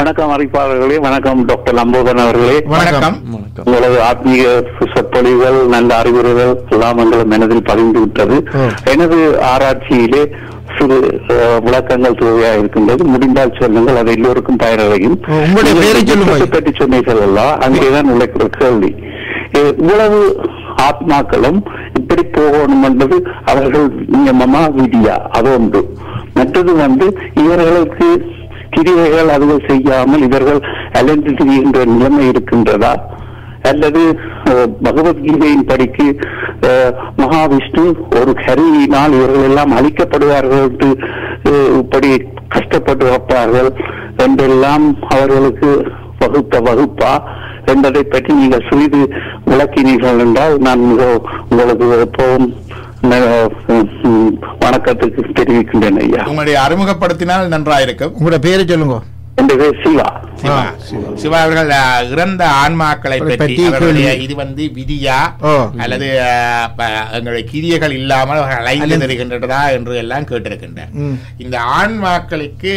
வணக்கம் அறிவிப்பாளர்களே வணக்கம் டாக்டர் லம்போதரன் அவர்களே வணக்கம் வணக்கம் உங்களது ஆத்மீக சொற்பொழிவுகள் நல்ல அறிவுரைகள் எல்லாம் எங்கள் மனதில் பதிந்து விட்டது ஓ. எனது ஆராய்ச்சியிலே சிறு அஹ், விளக்கங்கள் தேவையா இருக்கின்றது முடிந்தால் சொல்லுங்கள் அது எல்லோருக்கும் பயனடையும் ஓ, உங்களுடைய பெயரை சொல்லுங்கள். யுத்தத்தை பற்றி சொன்னீர்கள் அல்லவா அங்கேதான் உழைக்கிற கேள்வி இ- இவ்வளவு ஆத்மாக்களும் இப்படி போகணும் என்பது அவர்கள் நியமமா விதியா அது ஒன்று மற்றது வந்து இவர்களுக்கு கிரிகைகள் அதுகள் செய்யாமல் இவர்கள் அலைந்து திரிகின்ற நிலைமை இருக்கின்றதா அல்லது அஹ், பகவத்கீதையின் படிக்கு அஹ், மகாவிஷ்ணு ஒரு கருவியினால் இவர்கள் எல்லாம் அழிக்கப்படுவார்கள் என்று, அஹ், இப்படி கஷ்டப்பட்டு வைப்பார்கள் என்றெல்லாம் அவர்களுக்கு வகுத்த வகுப்பா என்பதை பற்றி நீங்கள் சிறிது விளக்கினீர்கள் என்றால் நான் மிக உங்களுக்கு எப்பவும் ந- ம், வணக்கத்துக்கு தெரிவிக்கின்றேன் ஐயா உங்களுடைய அறிமுகப்படுத்தினால் நன்றாயிருக்கும் உங்களோட பேரை சொல்லுங்க என் பேர் சிவா சிவா சிவா அவர்கள் அஹ், இறந்த ஆன்மாக்களை அவரை பற்றி பற்றி அவர்களுடைய கேள்வி. இது வந்து விதியா ஓ. அல்லது அஹ், ப- எங்களுடைய கிரியைகள் இல்லாமல் அவர்கள் அலைந்து அலைந்து. திரிகின்றதா என்று எல்லாம் கேட்டிருக்கின்றனர் ம். இந்த ஆன்மாக்களுக்கு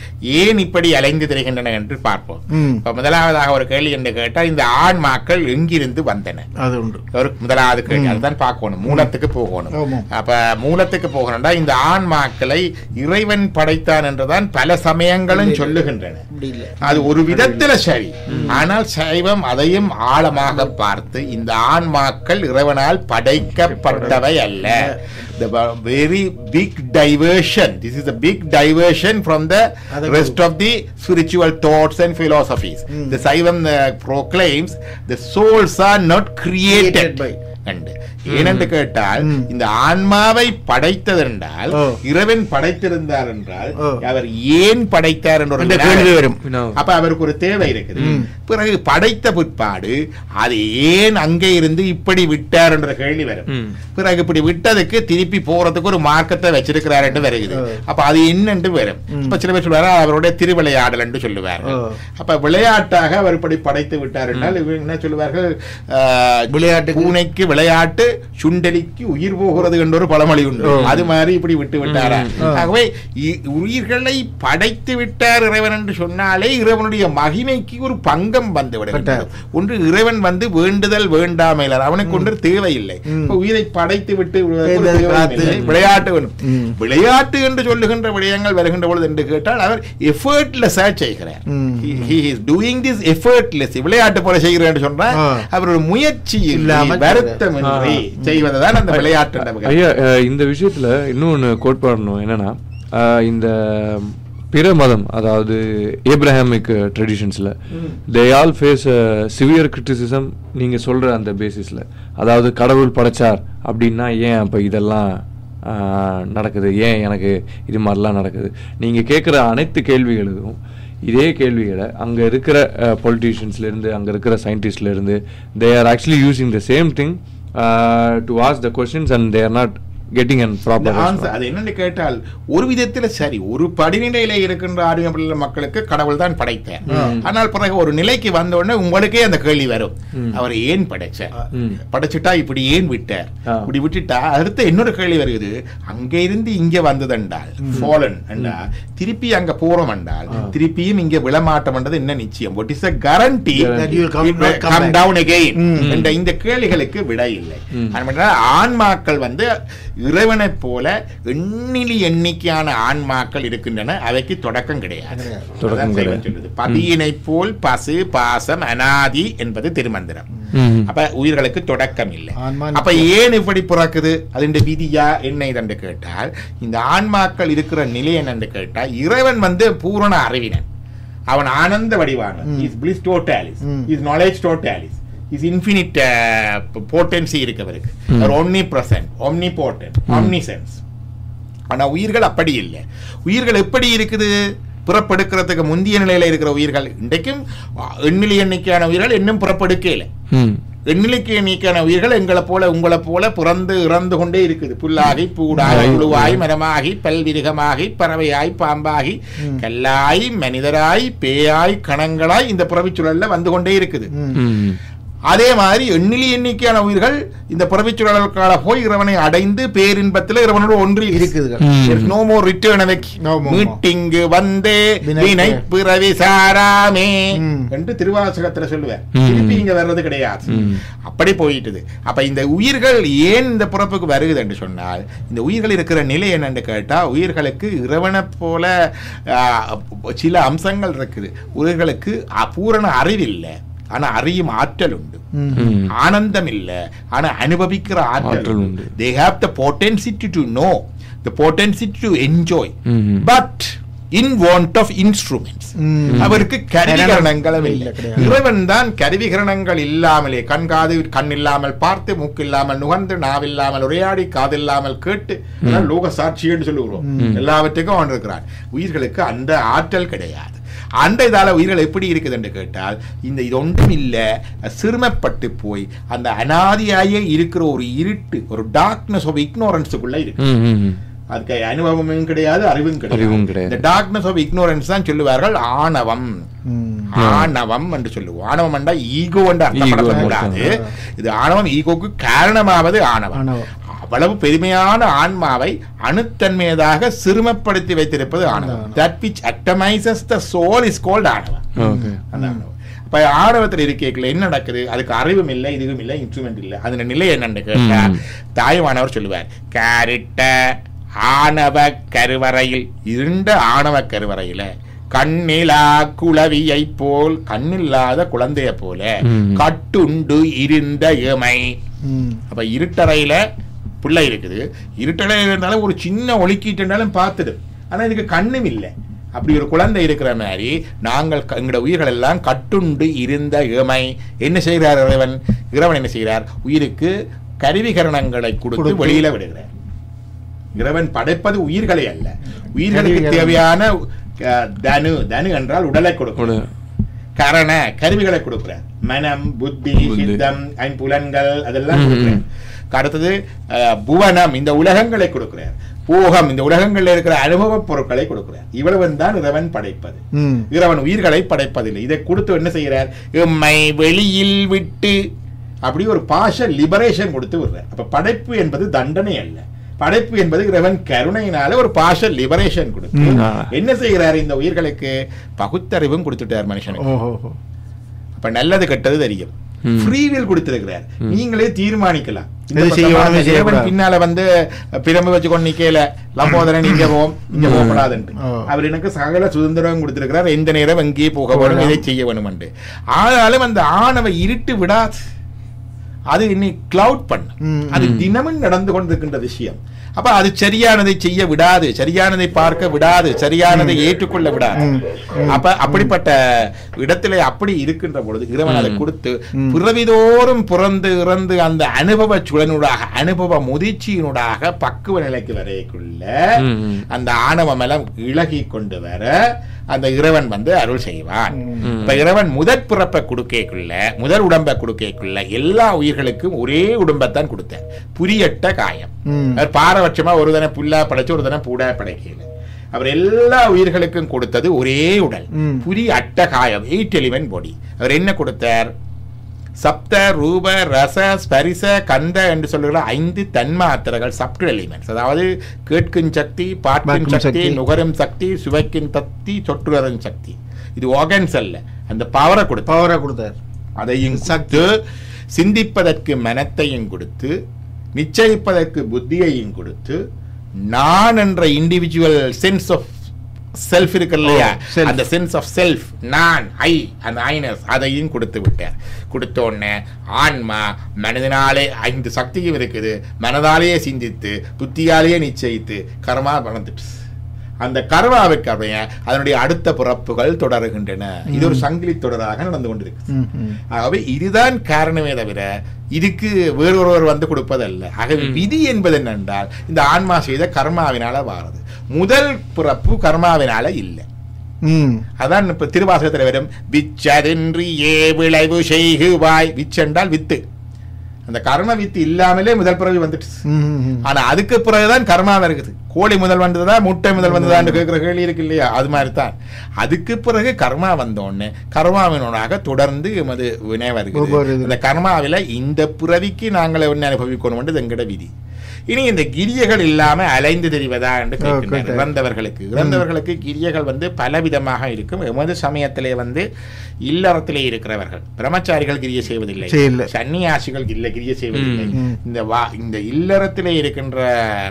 ஏன் இப்படி அலைந்து திரிகின்றன என்று பார்ப்போம் ம். இப்ப முதலாவதாக ஒரு கேள்வி என்று கேட்டால் இந்த ஆன்மாக்கள் எங்கிருந்து வந்தன அது உண்டு ஒரு முதலாவது கேள்வி அதுதான் பார்க்கணும் மூலத்துக்கு போகணும் ஆமாம். அப்ப மூலத்துக்கு போகணும்டா இந்த ஆன்மாக்களை இறைவன் படைத்தான் என்றுதான் பல சமயங்களும் சொல்லுகின்றன அது ஒரு விதத்துல சரி ஆனால் சைவம் அதையும் ஆழமாக பார்த்து இந்த ஆன்மாக்கள் இறைவனால் படைக்கப்பட்டவை அல்ல the very big diversion this is a big diversion from the அது- rest of the spiritual thoughts and philosophies the saivam uh, proclaims the souls are not created, Created by. கண்டு ஏனென்று கேட்டால் ம். இந்த ஆன்மாவை படைத்ததென்றால் ஓ. இறைவன் படைத்திருந்தார் என்றால் ஓ. அவர் ஏன் படைத்தார் என்ற ஒரு அந்த வினா கேள்வி வரும் வினா- அப்ப அவருக்கு ஒரு தேவை இருக்குது பிறகு படைத்த பிற்பாடு அது ஏன் அங்கே இருந்து இப்படி விட்டார் என்ற கேள்வி வரும் ம். பிறகு இப்படி விட்டதுக்கு திருப்பி போறதுக்கு ஒரு மார்க்கத்தை வச்சிருக்கிறார் என்று வருகிறது அப்ப அது என்னென்று வரும் இப்ப சில பேர் சொல்லுவாரு அவருடைய திருவிளையாடல் என்று சொல்லுவார்கள் ஓ. அப்ப விளையாட்டாக அவர் இப்படி படைத்து விட்டார் என்றால் இவங்க என்ன சொல்லுவார்கள் ஆஹ், விளையாட்டுக்கு- பூனைக்கு விளையாட்டு சுண்டலிக்கு உயிர் போகிறது என்ற ஒரு பழமொழி உண்டு ஓ. அது மாதிரி இப்படி விட்டு விட்டாரா ஆ. ஆகவே இ- உயிர்களை படைத்து விட்டார் இறைவன் என்று சொன்னாலே இறைவனுடைய மகிமைக்கு ஒரு பங்கம் வந்து விடுகிறது ஒன்று இறைவன் வந்து வேண்டுதல் வேண்டாமையிலார் அவனுக்கு ஒன்று தேவையில்லை இப்ப உயிரை படைத்து விட்டு விடுவதற்கு ஒரு தேவை தேவையும் காத்து. இல்லை. விளையாட்டு வேணும் ம். விளையாட்டு என்று சொல்லுகின்ற விடயங்கள் வருகின்ற பொழுது என்று கேட்டால் அவர் எஃபர்ட்லெஸ்ஸா செய்கிறார் ம். he is doing this effortless விளையாட்டு போல செய்கிறார் என்று சொன்னா ஆ. அவரோட முயற்சி இல்லாமல் வருத்தமின்றி செய்வதுதான் அந்த விளையாட்டு என்ற ஐயா அஹ், இந்த விஷயத்துல இன்னொன்னு கோட்பாடணும் என்னன்னா அஹ், இந்த பிற மதம் அதாவது ஏப்ரஹாமிக் ட்ரெடிஷன்ஸ்ல they all face severe criticism நீங்க சொல்ற அந்த பேசிஸ்ல அதாவது கடவுள் படைச்சார் அப்படின்னா ஏன் அப்ப இதெல்லாம் அஹ், நடக்குது ஏன் எனக்கு இது மாதிரிலாம் நடக்குது நீங்க கேட்குற அனைத்து கேள்விகளுக்கும் இதே கேள்விகளை அங்க இருக்கிற பொலிட்டீஷியன்ஸ்ல இருந்து அங்க இருக்கிற சயின்டிஸ்ட்ல இருந்து they are actually using the same thing to ask the questions and they are not getting and இந்த ப்ராப்பர் answer, அது என்னன்னு கேட்டால் ஒரு விதத்துல சரி ஒரு படிநிலையில இருக்கின்ற ஆடிய பிள்ளை மக்களுக்கு கடவுள் தான் படைத்தார் ஆனால் பிறகு ஒரு நிலைக்கு வந்த உடனே உங்களுக்கே அந்த கேள்வி வரும் அவர் ஏன் படைச்சார் ம். படைச்சிட்டா இப்படி ஏன் விட்டார் ஆ. இப்படி விட்டுட்டா அடுத்து இன்னொரு கேள்வி வருகிறது அங்க இருந்து இங்க வந்ததென்றால் ஃபாலன் என்றால் திருப்பி அங்க போறோம் என்றால் திருப்பியும் இங்க விழமாட்டம் என்றது என்ன நிச்சயம் what is a guarantee That you will come- it will not come come back. down again ம். என்ற இந்த கேள்விகளுக்கு விடை இல்லை அதனால ஆன்மாக்கள் வந்து இறைவனைப் போல எண்ணிலி எண்ணிக்கையான ஆன்மாக்கள் இருக்கின்றன அவைக்கு தொடக்கம் கிடையாது தொடக்கம் அதான் சைவம் கிடையாது. சொல்லுது. பதியினைப் போல் பசு பாசம் அனாதி என்பது திருமந்திரம் ம். அப்ப உயிர்களுக்கு தொடக்கம் இல்லை ஆன்மா அப்ப ஏன் இப்படி பிறக்குது அதுண்ட விதியா என்ன இதென்று கேட்டால் இந்த ஆன்மாக்கள் இருக்கிற நிலை என்னன்னு கேட்டால் இறைவன் வந்து பூரண அறிவினன் அவன் ஆனந்த வடிவானன் is bliss totalis hmm. Is knowledge totalis is infinite potency இருக்கவருக்கு அவர் omnipresent omnipotent omniscience ஆனா உயிர்கள் அப்படி இல்லை உயிர்கள் எப்படி இருக்குது புறப்படுக்கிறதுக்கு முந்திய நிலையில இருக்கிற உயிர்கள் இன்றைக்கும் எண்ணிலி எண்ணிக்கையான உயிர்கள் இன்னும் புறப்படுக்கல ம். எண்ணிலைக்கு எண்ணிக்கையான உயிர்கள் எங்களை போல உங்களை போல பிறந்து இறந்து கொண்டே இருக்குது புல்லாகி பூடாகி ஆய். புழுவாய் மரமாகி பல்விருகமாகி பறவையாய் பாம்பாகி கல்லாய் மனிதராய் பேயாய் கணங்களாய் இந்த புறவிச் சுழல்ல வந்து கொண்டே இருக்குது ம். அதே மாதிரி எண்ணிலி எண்ணிக்கையான உயிர்கள் இந்த பிறவிச்சுழலுக்கால போய் இறைவனை அடைந்து பேரின்பத்தில் இறைவனோடு ஒன்றி இருக்குதுகள். ம். நோ மோர் ரிட்டர்ன் எனக்கு No more. மீட்டிங்கு வந்தே வினை வினை பிறவி சாராமே ம். என்று திருவாசகத்துல சொல்லுவேன் ம். திருப்பி இங்க வர்றது கிடையாது ம். அப்படி போயிட்டுது அப்ப இந்த உயிர்கள் ஏன் இந்த பிறப்புக்கு வருகுது என்று சொன்னால் இந்த உயிர்கள் இருக்கிற நிலை என்னன்னு கேட்டா உயிர்களுக்கு இறைவனை போல ஆ, சில அம்சங்கள் இருக்குது உயிர்களுக்கு அ- பூரண அறிவில்லை ஆனா அறியும் ஆற்றல் உண்டு ம். ஆனந்தம் இல்ல ஆனா அனுபவிக்கிற ஆற்றல் ஆற்றல் உண்டு உண்டு. They have the potentiality to know the potentiality to enjoy hmm. But in want of instruments hmm. அவருக்கு கருவிகரணங்களும் இல்ல, இல்லை கிடையாது. இறைவன் தான் கருவிகரணங்கள் இல்லாமலே கண் காது கண் இல்லாமல் பார்த்து மூக்கு இல்லாமல் நுகர்ந்து நாவில்லாமல் உரையாடி காதில்லாமல் கேட்டு அதான் லோக சாட்சின்னு சொல்லுகிறோம் எல்லாவற்றுக்கும் அவன் இருக்கிறான் உயிர்களுக்கு அந்த ஆற்றல் கிடையாது அந்த இதால உயிர்கள் எப்படி இருக்குது என்று கேட்டால் இந்த இது ஒன்றும் இல்லை சிறுமப்பட்டு போய் அந்த அனாதியாயே இருக்கிற ஒரு இருட்டு ஒரு டார்க்னஸ் ஆஃப் இக்னோரன்ஸுக்குள்ள இருக்கு ம், ம், ம். அதுக்கு அனுபவமும் கிடையாது அறிவும் அறிவும் கிடையாது கிடையாது. இந்த டார்க்னஸ் ஆஃப் இக்னோரன்ஸ் தான் சொல்லுவார்கள் ஆணவம் ம். ஆணவம் என்று சொல்லுவோம் ஆணவம் என்றா ஈகோ என்று அர்த்தப்படுத்தக்கூடாது Ego. இது ஆணவம் ஈகோக்கு காரணமாவது ஆணவம் ஆணவம். அவ்வளவு பெருமையான ஆன்மாவை அணுத்தன்மையதாக சிறுமப்படுத்தி வைத்திருப்பது ஆணவம் that which atomises the soul is called ஆணவம் ஓகே அந்த ஆணவம் இப்ப ஆணவத்தில் இருக்கேக்கல என்ன நடக்குது அதுக்கு அறிவும் இல்லை இதுவும் இல்லை இன்ஸ்ட்ருமெண்ட் இல்லை அதன் நிலை என்னன்னு கேட்டா ம். தாய்மானவர் சொல்லுவார் காரிட்ட ஆணவ கருவறையில் இருண்ட ஆணவ கருவறையில கண்ணிலா குளவியை போல் கண்ணில்லாத குழந்தைய போல ம். கட்டுண்டு இருந்த எமை ம். அப்ப இருட்டறையில பிள்ளை இருக்குது இருட்டறையில இருந்தாலும் ஒரு சின்ன ஒளிக்கீட்டுனாலும் பார்த்துடும் ஆனா இதுக்கு கண்ணும் இல்லை அப்படி ஒரு குழந்தை இருக்கிற மாதிரி நாங்கள் க- எங்களோட உயிர்கள் எல்லாம் கட்டுண்டு இருந்த இளமை என்ன செய்கிறார் இறைவன் இறைவன் என்ன செய்கிறார் உயிருக்கு கருவிகரணங்களை கொடுத்து கொடுத்து. வெளியில விடுகிறார் இறைவன் படைப்பது உயிர்களை அல்ல உயிர்களுக்கு கருவிகரணம். தேவையான அஹ், தனு தனு என்றால் உடலை கொடுக்கும் கரண கருவிகளை கொடுக்கிறார் மனம் புத்தி புத்தி. சித்தம் ஐம்புலன்கள் அதெல்லாம் ம், கொடுக்கிறார் அடுத்தது அஹ், புவனம் இந்த உலகங்களை கொடுக்கிறார் போகம் இந்த உலகங்களில் இருக்கிற அனுபவப் பொருட்களை கொடுக்கிறார் இவ்வளவன் தான் இறைவன் படைப்பது ம். இறைவன் உயிர்களை படைப்பதில்லை இதை கொடுத்து என்ன செய்கிறார் எம்மை வெளியில் விட்டு அப்படி ஒரு பாஷ லிபரேஷன் கொடுத்து விடுறார் அப்ப படைப்பு என்பது தண்டனை அல்ல படைப்பு என்பது இறைவன் கருணையினால ஒரு பாஷ லிபரேஷன் கொடுத்து ம். என்ன செய்கிறார் இந்த உயிர்களுக்கு பகுத்தறிவும் கொடுத்துட்டார் மனுஷனுக்கு ஓஹோ அப்ப நல்லது கெட்டது தெரியும் ம். ஃப்ரீவில் கொடுத்திருக்கிறார் நீங்களே தீர்மானிக்கலாம் இந்த எது செய்ய பக்கமா வேணும், எது இறைவன் செய்யக்கூடாது. பின்னால வந்து பிரம்பு வச்சு கொண்டு நிக்கல லம்போதரன் இங்க போம் இங்க ம். போகப்படாதுன்ட்டு ஓ. அவர் எனக்கு சகல சுதந்திரம் கொடுத்திருக்கிறார் எந்த நேரம் எங்கே போக வேணும் போகலாம். இதை செய்ய வேணும் ஆனாலும் அந்த ஆணவ இருட்டு விடாது அது இன்னை கிளவுட் பண்ணு ம். அது தினமும் நடந்து கொண்டிருக்கின்ற விஷயம் அப்ப அது சரியானதை செய்ய விடாது சரியானதை பார்க்க விடாது சரியானதை ஏற்றுக்கொள்ள விடாது ம். அப்ப அப்படிப்பட்ட இடத்திலே அப்படி இருக்கின்ற பொழுது இறைவன் அதை ம். கொடுத்து ம். பிறவிதோறும் பிறந்து இறந்து அந்த அனுபவ சுழனூடாக அனுபவ முதிர்ச்சியினூடாக பக்குவ நிலைக்கு வரைக்குள்ள ம், ம். அந்த ஆணவ மலம் இழகி கொண்டு வர அந்த இறைவன் வந்து அருள் செய்வான் ம். இப்ப இறைவன் முதற் பிறப்பை கொடுக்கக்குள்ள முதல் உடம்பை கொடுக்கக்குள்ள எல்லா உயிர்களுக்கும் ஒரே உடம்பைத்தான் கொடுத்தார் புரியட்ட காயம் ம். அவர் பாரபட்சமா ஒரு தன புல்லா படைச்சு ஒரு தன பூடா படைக்கல அவர் எல்லா உயிர்களுக்கும் கொடுத்தது ஒரே உடல் ம். புரி அட்ட காயம் எயிட் எலிமெண்ட் பாடி அவர் என்ன கொடுத்தார் சப்த ரூப ரச ஸ்பரிச கந்த என்று சொல்லுகிற ஐந்து தன்மாத்திரைகள் சப்ட் எலிமெண்ட்ஸ் அதாவது கேட்கும் சக்தி பார்க்கும் பார்க்கும் சக்தி சக்தி. நுகரும் சக்தி சுவைக்கும் சக்தி சொட்டுறரும் சக்தி இது ஆர்கன்ஸ் அல்ல அந்த பவரை கொடுத்து பவரா கொடுத்தார் அதையும் சத்து சிந்திப்பதற்கு மனத்தையும் கொடுத்து நிச்சயிப்பதற்கு புத்தியையும் கொடுத்து நான் என்ற இண்டிவிஜுவல் சென்ஸ் ஆஃப் செல்ஃப் இருக்கு இல்லையா Oh, self. அந்த சென்ஸ் ஆஃப் செல்ஃப் நான் ஐ அந்த ஐனஸ் அதையும் கொடுத்து விட்டார் கொடுத்த உடனே ஆன்மா மனதினாலே ஐந்து சக்தியும் இருக்குது மனதாலேயே சிந்தித்து புத்தியாலேயே நிச்சயித்து கர்மா வளர்ந்துட்டு அந்த கர்மாவுக்கு அப்படிய அதனுடைய அடுத்த பிறப்புகள் தொடருகின்றன இது ஒரு சங்கிலி தொடராக நடந்து கொண்டிருக்கு ம், ம். ஆகவே இதுதான் காரணமே தவிர இதுக்கு வேறொருவர் வந்து கொடுப்பதல்ல ஆகவே விதி என்பது என்னென்றால் இந்த ஆன்மா செய்த கர்மாவினால வாரது முதல் பிறப்பு கர்மாவினால இல்லை ம். அதான் இப்ப திருவாசகத்தில் வரும் விச்சதென்று ஏ விளைவு செய்குவாய் விச்சென்றால் வித்து அந்த கர்ம வித்து இல்லாமலே முதல் பிறவி வந்துட்டு ம், ம், ம். ஆனா அதுக்கு பிறகுதான் கர்மா வருகுது கோழி முதல் வந்ததா முட்டை முதல் வந்ததான்னு கேட்கிற கேள்வி இருக்கு இல்லையா அது மாதிரி தான் அதுக்கு பிறகு கர்மா வந்த உடனே கர்மாவினோடாக தொடர்ந்து எமது வினை ஒவ்வொரு வருகிறது இது. இந்த கர்மாவில இந்த பிறவிக்கு நாங்கள் என்ன அனுபவிக்கணும் எங்கட விதி இனி இந்த கிரியைகள் இல்லாம அலைந்து தெரிவதா என்று கேட்கின்றனர் கேட்டேன். இறந்தவர்களுக்கு இறந்தவர்களுக்கு கிரியைகள் வந்து பலவிதமாக இருக்கும் எமது சமயத்திலே வந்து இல்லறத்திலே இருக்கிறவர்கள் பிரம்மச்சாரிகள் கிரியை செய்வதில்லை செய்யல. சன்னியாசிகள் இல்ல கிரியை செய்வதில்லை ம். இந்த வா இந்த இல்லறத்திலே இருக்கின்ற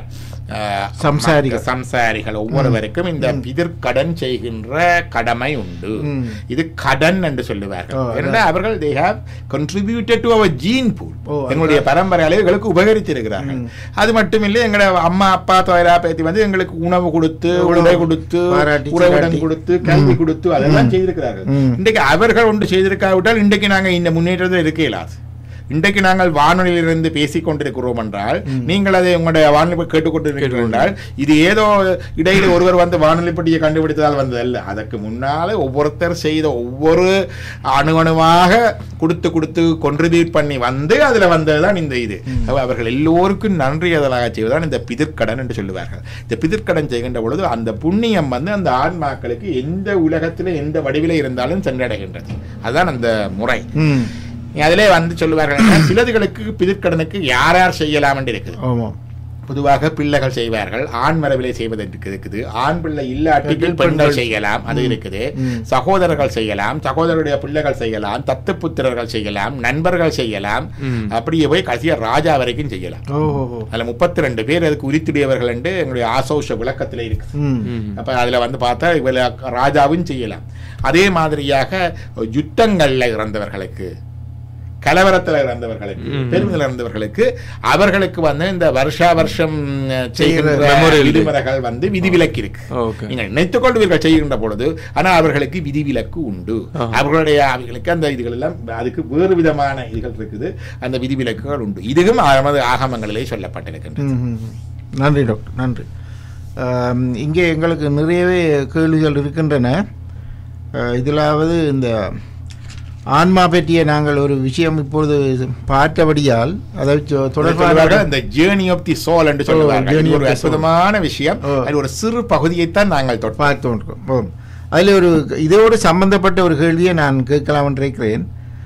அஹ், சம்சாரிகள். மக்க- சம்சாரிகள் ஒவ்வொருவருக்கும் இந்த பிதிர்கடன் செய்கின்ற கடமை உண்டு ம். இது கடன் என்று சொல்லுவார்கள் ஓ, அதான். ஏன்னா அவர்கள் they have contributed to our gene pool ஓ, அதான். எங்களுடைய பரம்பரையாலே எங்களுக்கு உபகரித்திருக்கிறார்கள் அது மட்டுமில்லை எங்களோட அம்மா அப்பா தோயரா பேத்தி வந்து எங்களுக்கு உணவு கொடுத்து உணவு உடை கொடுத்து பாராட்டி, உறவிடம் சிராட்டி. கொடுத்து கல்வி கொடுத்து அதெல்லாம் செய்திருக்கிறார்கள் ம். இன்றைக்கு அவர்கள் ஒன்று செய்திருக்காவிட்டால் இன்றைக்கு நாங்க இந்த முன்னேற்றத்தில் இருக்க இயலாது இன்றைக்கு நாங்கள் வானொலியிலிருந்து பேசிக் கொண்டிருக்கிறோம் என்றால் நீங்கள் அதை உங்களுடைய வானொலி கேட்டுக்கொண்டிருக்கிறீர்கள் என்றால் இது ஏதோ இடையில ஒருவர் வந்து வானொலி பெட்டியை கண்டுபிடித்ததால் வந்ததல்ல அதற்கு முன்னாலே ஒவ்வொருத்தர் செய்த ஒவ்வொரு அணு அணுவாக கொடுத்து கொடுத்து கொன்ட்ரிபியூட் பண்ணி வந்து அதுல வந்ததுதான் இந்த இது அப்ப அவர்கள் எல்லோருக்கும் நன்றியதலாக செய்வதுதான் இந்த பிதிர்க்கடன் என்று சொல்லுவார்கள் இந்த பிதிர்க்கடன் செய்கின்ற பொழுது அந்த புண்ணியம் வந்து அந்த ஆன்மாக்களுக்கு எந்த உலகத்திலே எந்த வடிவிலே இருந்தாலும் சென்றடைகின்றது அதுதான் அந்த முறை ம். அதிலே வந்து சொல்லுவார்கள் என்ன, சிலதுகளுக்கு பிதிர்க்கடனுக்கு யார் யார் செய்யலாம் என்று இருக்குது ஆமாம் பொதுவாக பிள்ளைகள் செய்வார்கள் ஆண் மரபிலே செய்வது இருக்கு- இருக்குது ஆண் பிள்ளை இல்லாட்டிகள் பெண்கள் பெண்கள் செய்யலாம் அது இருக்குது ம். சகோதரர்கள் செய்யலாம் சகோதரருடைய பிள்ளைகள் செய்யலாம் தத்துப்புத்திரர்கள் செய்யலாம் நண்பர்கள் செய்யலாம் ம். அப்படியே போய் கடைசியா ராஜா வரைக்கும் செய்யலாம் ஓ ஓ, ஓ. அதுல முப்பத்தி ரெண்டு பேர் அதுக்கு உரித்துடையவர்கள் என்று எங்களுடைய ஆசோஷ விளக்கத்துல இருக்கு ம். ம். அப்ப அதுல வந்து பார்த்தா இவள ராஜாவும் செய்யலாம் அதே மாதிரியாக யுத்தங்கள்ல இறந்தவர்களுக்கு கலவரத்துல இறந்தவர்களுக்கு ம். பெருமிதல் இறந்தவர்களுக்கு அவர்களுக்கு வந்து இந்த வருஷா வருஷம் செய்கின்ற Memorial day. விதிமுறைகள் வந்து விதிவிலக்கு இருக்கு ஓகே நீங்கள் நினைத்துக் கொள்வீர்கள் செய்கின்ற பொழுது ஆனா அவர்களுக்கு விதிவிலக்கு உண்டு ஆஹா. அவர்களுடைய அவர்களுக்கு அந்த இதுகள் எல்லாம் அதுக்கு வேறு விதமான இதுகள் இருக்குது அந்த விதிவிலக்குகள் உண்டு இதுவும் நமது ஆகமங்களிலே சொல்லப்பட்டிருக்கின்றது ம், ம், ம். நன்றி டாக்டர் நன்றி ஆம், இங்கே எங்களுக்கு நிறையவே கேள்விகள் இருக்கின்றன அஹ், இதிலாவது இந்த ஆன்மா பற்றிய நாங்கள் ஒரு விஷயம் இப்பொழுது பார்த்தபடியால் அதை சொ- தொடர்பாக தொடர்பாக இந்த ஜேர்னி ஆஃப் தி சோல் என்று சொல்லுவார்கள் journey இது of ஒரு the soul. அற்புதமான விஷயம் ஓ. அது ஒரு சிறு பகுதியைத்தான் நாங்கள் தொட்டோம் பார்த்து கொண்டிருக்கோம் ஓ. அதில் ஒரு இதோடு சம்பந்தப்பட்ட ஒரு கேள்வியை நான் கேட்கலாம் என்று இருக்கிறேன்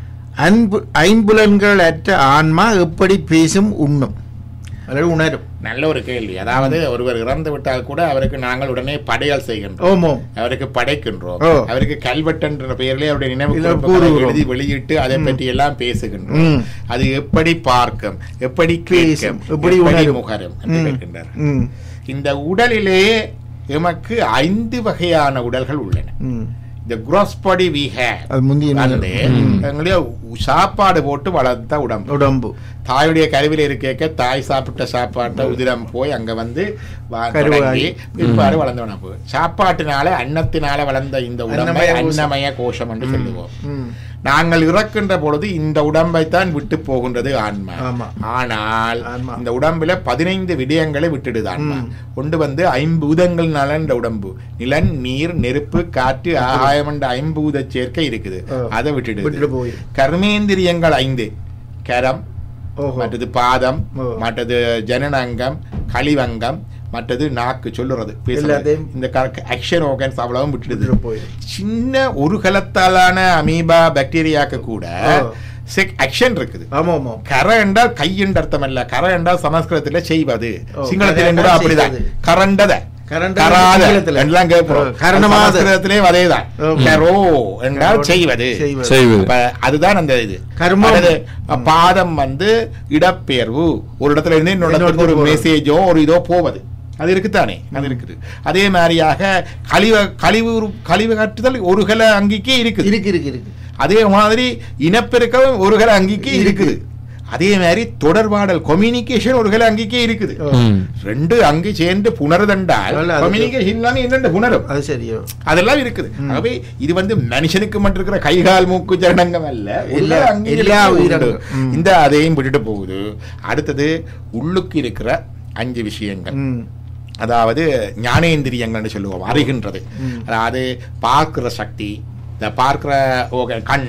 அன்பு ஐம்புலன்கள் அற்ற ஆன்மா எப்படி பேசும் உண்ணும் அல்லது உணரும் நல்ல ஒரு கேள்வி அதாவது ஒருவர் இறந்து விட்டால் கூட அவருக்கு நாங்கள் உடனே படையல் செய்கின்றோம் ஓமோ அவருக்கு படைக்கின்றோம் ஓ. அவருக்கு கல்வெட்டு என்ற பெயரிலே அவருடைய நினைவு இல்ல, குறிப்புகளை கூறுகிறோம். எழுதி வெளியிட்டு அதை பற்றி எல்லாம் பேசுகின்றோம் ம். அது எப்படி பார்க்கும் எப்படி பேசும், கேட்கும் எப்படி எப்படி உணரும். முகரும் என்று ம். கேட்கின்றார் ம் இந்த உடலிலே எமக்கு ஐந்து வகையான உடல்கள் உள்ளன ம் இந்த gross body we have அது முந்திய வந்து எங்களுடைய சாப்பாடு போட்டு வளர்த்த உடம்பு உடம்பு தாயுடைய கருவில இருக்க தாய் சாப்பிட்ட சாப்பாட்டை உதிரம் போய் அங்க வந்து வா- கருவாகி. தொடங்கி பிற்பாடு வளர்ந்த உணவு சாப்பாட்டினால அன்னத்தினால வளர்ந்த இந்த உடம்பை அன்னமய கோஷம். அன்னமய கோஷம் என்று சொல்லுவோம் ம் நாங்கள் இறக்கின்ற பொழுது இந்த உடம்பை தான் விட்டு போகின்றது ஆன்மா ஆமா. ஆனால் ஆன்மா. இந்த உடம்புல பதினைந்து விடயங்களை விட்டுடுது ஆன்மா ம். கொண்டு வந்து ஐம்பூதங்கள்னால இந்த உடம்பு நிலன் நீர் நெருப்பு காற்று ஆகாயம் என்ற ஐம்பூத சேர்க்கை இருக்குது ஆ. அதை விட்டுடுது விட்டுட்டு போய் கர்மேந்திரியங்கள் ஐந்து கரம் ஓஹோ மற்றது பாதம் ஓ. மற்றது ஜனனங்கம் கழிவங்கம் மற்றது நாக்கு சொல்லுறது பேசுறது எல்லாத்தையும் இந்த ஆக்ஷன் ஓகன்ஸ் அவ்வளவும் விட்டுடுது விட்டுட்டு போய் சின்ன ஒரு கலத்தாலான அமீபா பாக்டீரியாக்கு கூட ஓ. செக் ஆக்ஷன் இருக்குது ஆமா ஆமா கரை என்றால் கை என்று அர்த்தம் அல்ல கரை என்றால் சமஸ்கிருதத்துல செய்வது ஓ, சிங்களத்திலும் கரை கூட என்றால் அப்படிதான் செய்வது. கரண்டத கரண்டத கராத சிங்களத்துல. எல்லாம் கேட்கிறோம் ஓ, கரணமாத. சமஸ்கிருதத்திலேயும் அதேதான் ஓ. கரோ என்றால் செய்வது செய்வது. செய்வது அப்ப அதுதான் அந்த இது கர்மம். அடுத்தது, பாதம் வந்து இடப்பெயர்வு ஒரு இடத்துல இருந்து இன்னொரு இடத்துக்கு ஒரு இன்னொரு இடத்துக்கு மெசேஜோ ஒரு இதோ போவது அது இருக்குதானே அது இருக்குது அதே மாதிரியாக கழிவ கழிவு கழிவு காட்டுதல் ஒரு கல அங்கிக்கே இருக்குது இருக்கு இருக்கு இருக்கு அதே மாதிரி இனப்பெருக்கம் ஒரு கல அங்கிக்கே இருக்குது அதே மாதிரி தொடர்பாடல் கம்யூனிகேஷன் ஒரு கல அங்கிக்கே இருக்குது ஓ, ம். ரெண்டு அங்கு சேர்ந்து புணருதென்றால் அல்ல, அது- கம்யூனிகேஷன் இல்லாம என்னென்ன புணரும் அது சரியோ அதெல்லாம் இருக்குது ஆகவே இது வந்து மனுஷனுக்கு மட்டும் இருக்கிற கைகால் மூக்கு ஜனங்கம் அல்ல எல்லா- எல்லா அங்கங்களுக்கும் எல்லா உண்டு. உயிரினங்களும். ம். இந்த அதையும் விட்டுட்டு போகுது அடுத்தது உள்ளுக்கு இருக்கிற அஞ்சு விஷயங்கள் ம் அதாவது ஞானேந்திரியங்கள்னு சொல்லுவோம் அறிகின்றது ம். அதாவது பார்க்கிற சக்தி இந்த பார்க்கிற ஓகே, கண்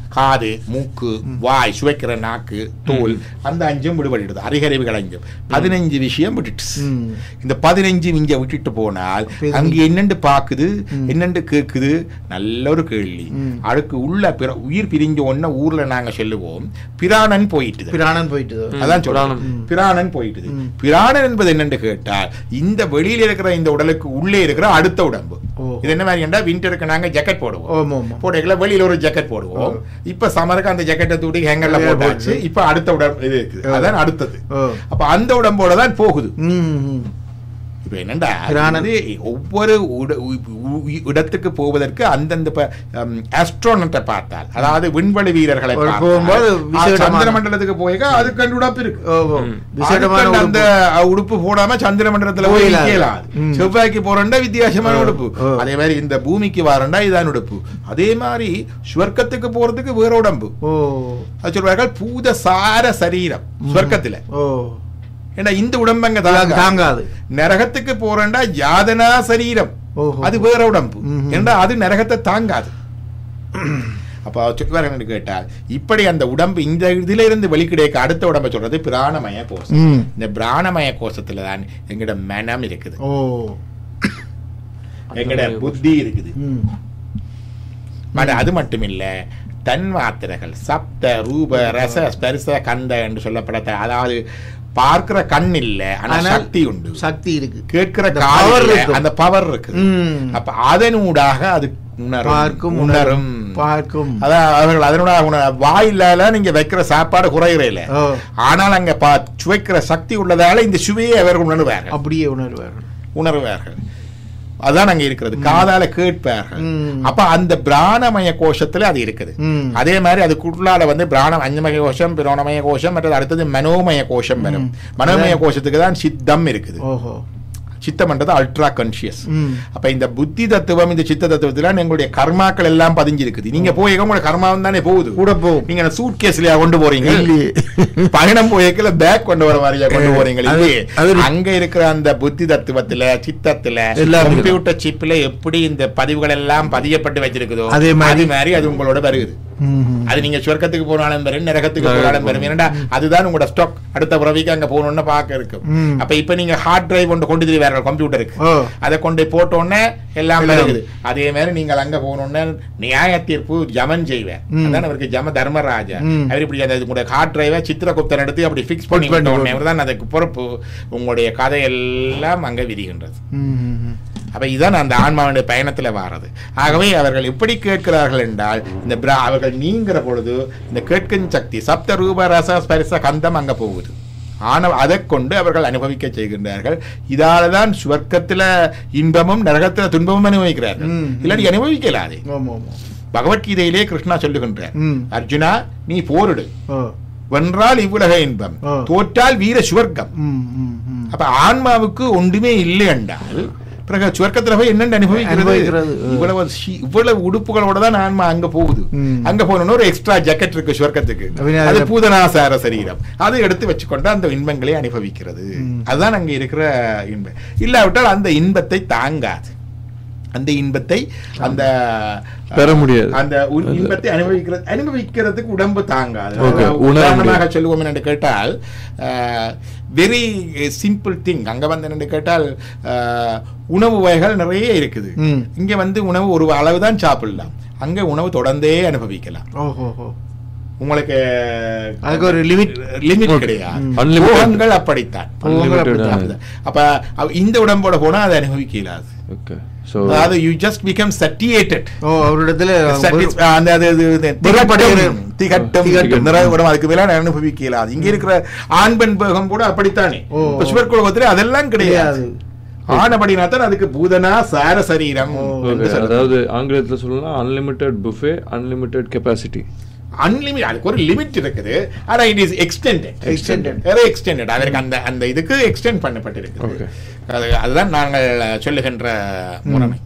காது மூக்கு வாய் சுவைக்கிற நாக்கு தோல் அந்த அஞ்சும் விடுபடுது அறிகறிவுகள் அஞ்சும் பதினஞ்சு விஷயம் விட்டுட்டு ம். இந்த பதினஞ்சு இங்க விட்டுட்டு போனால் அங்க என்னண்டு பாக்குது என்னண்டு கேக்குது நல்ல ஒரு கேள்வி அதுக்கு உள்ள பிற- உயிர் பிரிஞ்ச உடனே ஊர்ல நாங்க சொல்லுவோம் பிராணன் போயிட்டுது பிராணன் போயிட்டு அதான் சொல்றான் பிராணன் போயிட்டுது பிராணன் என்பது என்னன்னு கேட்டால் இந்த வெளியில இருக்கிற இந்த உடலுக்கு உள்ளே இருக்கிற அடுத்த உடம்பு ஓ. இது என்ன மாதிரி என்றா விண்டருக்கு நாங்க ஜாக்கெட் போடுவோம் ஓமா ஆமா போடையில வெளியில ஒரு ஜாக்கெட் போடுவோம் இப்ப சமருக்கு அந்த ஜாக்கெட்டை தூட்டி ஹேங்கர்ல வெளியில போட்டாச்சு இப்ப அடுத்த உடம்பு இது இருக்குது அதான் அடுத்தது ஓ அப்ப அந்த உடம்போட தான் போகுது ம் ம். இப்ப என்னண்டா பிராணன். இது ஒவ்வொரு உட- உ- உ- இடத்துக்கு போவதற்கு அந்தந்த ஆஸ்ட்ரோனட்டை பார்த்தால் அதாவது விண்வெளி வீரர்களை ஒரு பார்த்தால், போகும்போது ஆ, விசேடமான- சந்திர மண்டலத்துக்கு போய் அதுக்கு கண்டு உடம்பு இருக்கு ஓ ஓ. விசேடமான அதுக்கு அந்த உடுப்பு. உடுப்பு போடாம சந்திர மண்டலத்துல போய் போயிடலாம். நிக்கலாம். ம். செவ்வாய்க்கு போறண்டா வித்தியாசமான ஓ, உடுப்பு ஓ. அதே மாதிரி இந்த பூமிக்கு வரண்டா இதான் உடுப்பு அதே மாதிரி சுவர்க்கத்துக்கு போறதுக்கு வேற உடம்பு ஓ அது சொல்வார்கள் பூத சார சரீரம் சுவர்க்கத்துல ஓ ஏன்னா இந்த உடம்பங்க தாங்க தாங்காது நரகத்துக்கு போறண்டா யாதனா சரீரம் ஓஹோ. அது வேற உடம்பு ம்ஹும். ஏன்னா அது நரகத்தை தாங்காது அப்ப சொல்வார் என்று கேட்டால் இப்படி அந்த உடம்பு இந்த இதுல இருந்து வெளிக்கிடைக்க அடுத்த உடம்பை சொல்றது பிராணமய கோஷம் ம். இந்த பிராணமய கோஷத்துல தான் எங்கட மனம் இருக்குது ஓ எங்கட புத்தி இருக்குது ம் மன- அது மட்டும் இல்ல தன்மாத்திரைகள் சப்த ரூப ரச ஸ்பரிச கந்த என்று சொல்லப்பட அதாவது பார்க்கிற கண் இல்ல ஆனா ஆனால் சக்தி உண்டு சக்தி இருக்கு கேட்கிற அந்த காது power இல்ல, இருக்கும். அந்த பவர் இருக்கு ம். அப்ப அதனூடாக அது உணரும் பார்க்கும் உணரும் பார்க்கும் அதான் அவர்கள் அதனூடாக உணர வாயிலால நீங்க வைக்கிற சாப்பாடு குறையிறல ஓ ஆனால் அங்க பா சுவைக்கிற சக்தி உள்ளதால இந்த சுவையை அவர்கள் உணர்வார்கள் அப்படியே உணர்வார்கள் உணர்வார்கள் அதான் அங்க இருக்கிறது காதால கேட்பார்கள் ம். அப்ப அந்த பிராணமய கோஷத்துல அது இருக்குது ம். அதே மாதிரி அதுக்குள்ளால வந்து பிராண அஞ்சமய கோஷம் பிராணமய கோஷம் மற்றது அடுத்தது மனோமய கோஷம் வரும் மனோமய கோஷத்துக்கு தான் சித்தம் இருக்குது ஓஹோ சித்தம்ன்றது அல்ட்ரா கான்சியஸ் ம் அப்ப இந்த புத்தி தத்துவம் இந்த சித்த தத்துவத்துல எங்களுடைய கர்மாக்கள் எல்லாம் பதிஞ்சிருக்குது நீங்க போய் உங்களோட கர்மாவும் தானே போகுது கூட போகும் நீங்க சூட் கேஸ்லயா கொண்டு போறீங்க இல்லையே. பயணம் போய்க்கல பேக் கொண்டு வர மாதிரியா கொண்டு போறீங்க அது- இல்லையே அது ஒரு- அங்க இருக்கிற அந்த புத்தி தத்துவத்துல சித்தத்துல எல்லாம் கம்ப்யூட்டர் சிப்ல எப்படி இந்த பதிவுகள் எல்லாம் பதியப்பட்டு வச்சிருக்குதோ அதே மாதிரி- அது மாதிரி அது உங்களோட வருகுது ம் அது நீங்க சொர்க்கத்துக்கு போனாலும் வரும் நரகத்துக்கு போனாலும் வரும் ஏன்னா அதுதான் உங்களோட ஸ்டாக் அடுத்த பிறவிக்கு அங்க போகணும்னு பார்க்க இருக்கும் ம். அப்ப இப்ப நீங்க ஹார்ட் டிரைவ் கொண்டு கொண்டு வேற கம்ப்யூட்டருக்கு ஓ அதை கொண்டு போட்ட உடனே எல்லாம் எல்லாம். இருக்குது அதே மாதிரி நீங்கள் அங்க போகணும்னு நியாய தீர்ப்பு ஜமன் செய்வேன் ம். அதான் அவருக்கு ஜம தர்மராஜா ம். அவர் இப்படி அந்த உங்களுடைய ஹார்ட் டிரைவை சித்திரகுப்தன் எடுத்து அப்படி ஃபிக்ஸ் பண்ணி பண்ணி விட்ட உடனே தான் அதுக்கு பொறுப்பு உங்களுடைய கதையெல்லாம் அங்க விதிகின்றது ம் ம், ம். அப்ப இதுதான் அந்த ஆன்மாவுடைய பயணத்துல வாரது ஆகவே அவர்கள் எப்படி கேட்கிறார்கள் என்றால் இந்த பிரா- அவர்கள் நீங்கிற பொழுது இந்த கேட்கும் சக்தி சப்த ரூப ரச ஸ்பரிச கந்தம் அங்க போகுது ஆன அதை கொண்டு அவர்கள் அனுபவிக்க செய்கின்றார்கள் இதால தான் சுவர்க்கத்துல இன்பமும் நரகத்துல துன்பமும் அனுபவிக்கிறார்கள் ம். இல்லாட்டி அனுபவிக்கலாதே ஆமா ஆமா பகவத்கீதையிலே கிருஷ்ணா சொல்லுகின்றார் ம். அர்ஜுனா நீ போரிடு ஓ வென்றால் இவ்வுலக இன்பம் ஆ. தோற்றால் வீர சுவர்க்கம் ம் ம் ம் அப்ப ஆன்மாவுக்கு ஒன்றுமே இல்லை என்றால் பிறகு சுவர்க்கத்துல போய் என்னென்ன அனுபவிக்கிறது அனுபவிக்கிறது. இவ்வளவு சி- இவ்வளவு உடுப்புகளோட தான் ஆன்மா அங்க போகுது ம். அங்க போனோம்னா ஒரு எக்ஸ்ட்ரா ஜாக்கெட் இருக்கு சுவர்க்கத்துக்கு அப்படின்னா அது அதுல- பூதனாசார சரீரம் அதை எடுத்து வச்சுக்கொண்டு அந்த இன்பங்களை அனுபவிக்கிறது அதுதான் அங்க இருக்கிற இன்பம் இல்லாவிட்டால் அந்த இன்பத்தை தாங்காது அந்த இன்பத்தை அந்த பெற முடியாது. அந்த உ- இன்பத்தை அனுபவிக்கிறது அனுபவிக்கிறதுக்கு உடம்பு தாங்காது Okay, அதாவது உணர உதாரணமாக முடியாது. சொல்லுவோம் என்று கேட்டால் வெரி சிம்பிள் திங் அங்க வந்து என்று கேட்டால் அஹ், உணவு வகைகள் நிறைய இருக்குது ம். இங்க வந்து உணவு ஒரு அளவு தான் சாப்பிடலாம் அங்க உணவு தொடர்ந்தே அனுபவிக்கலாம் ஓஹோ ஹோ உங்களுக்கு அதுக்கு ஒரு லிமிட் லிமிட் Okay. கிடையாது Unlimited. போகங்கள் அப்படித்தான் போகங்கள் Unlimited அப்படித்தான். ஆ. அப்ப அவ- இந்த உடம்போட போனா அதை அனுபவிக்க இயலாது ஓகே ஸோ அதாவது யூ ஜஸ்ட் பிகம் சட்டியேட்டட் ஓ அவரிடத்துல அந்த அது இது இது வெறுப்படைகிற- திகட்டும் திகட்டும் திகட்டும். நிறைவுடன் அதுக்கு மேல அனுபவிக்க இயலாது இங்க இருக்கிற ஆண் பெண் பேகம் கூட அப்படித்தானே ஓ. இப்ப சுவர்க்குலகத்துல அதெல்லாம் கிடையாது கிடையாது ஆனபடினா தான் அதுக்கு பூதனா சார சரீரம் என்று ஓகே சொல்லலாம். அதாவது ஆங்கிலத்தில் சொல்லலாம் unlimited buffet unlimited capacity unlimit அதுக்கு ஒரு லிமிட் இருக்குது ஆனா இட் இஸ் எக்ஸ்டெண்டட் Extended. வேற எக்ஸ்டெண்டட் அதற்கு அந்த அந்த இதுக்கு எக்ஸ்டெண்ட் பண்ணப்பட்டிருக்குது Okay. அது அதுதான் நாங்கள் சொல்லுகின்ற முறைமை